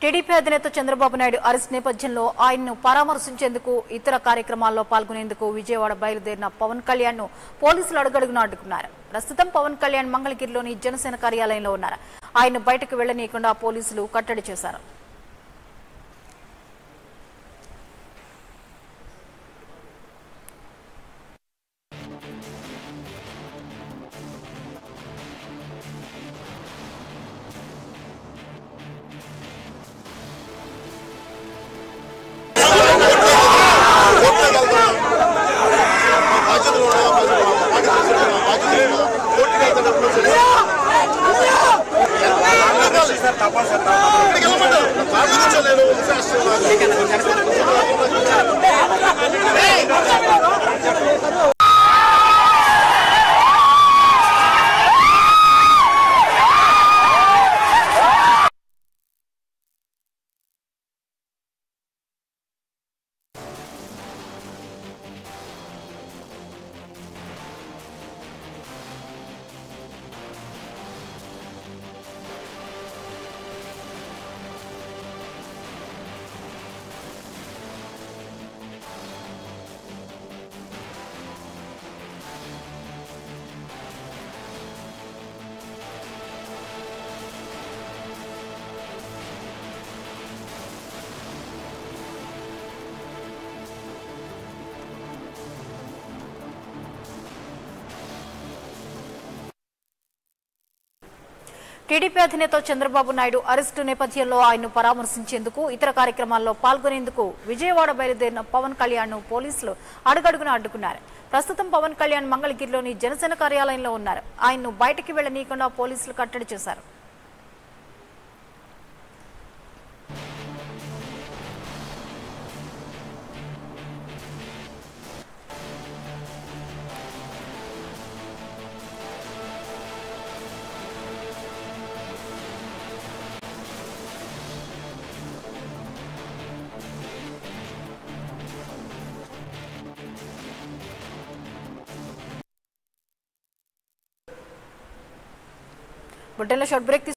TDP అధినేత Chandrababu Naidu arrest నేపథ్యంలో ఆయన్ను పరామర్శించేందుకు ఇతర కార్యక్రమాల్లో పాల్గొనేందుకు విజయవాడ బయలుదేరిన పవన్ కళ్యాణ్ ను పోలీసులు అడుగడుగున అడ్డుకున్నారు ప్రస్తుతం పవన్ కళ్యాణ్ మంగళగిరిలోని జనసేన కార్యాలయంలో ఉన్నారు ఆయన్ను బయటకు వెళ్లనీయకుండా పోలీసులు కట్టడి చేశారు టీడీపీ అధినేత చంద్రబాబు నాయుడు అరెస్టు నేపథ్యంలో ఆయన్ను పరామర్శించేందుకు ఇతర కార్యక్రమాల్లో పాల్గొనేందుకు విజయవాడ బయలుదేరిన పవన్ కళ్యాణ్ ను పోలీసులు అడుగడుగున అడ్డుకున్నారు ప్రస్తుతం పవన్ కళ్యాణ్ మంగళగిరిలోని జనసేన కార్యాలయంలో ఉన్నారు ఆయన్ను బయటికి వెళ్లనీయకుండా పోలీసులు కట్టడి చేశారు బుట్టెల్లో షార్ట్ బ్రేక్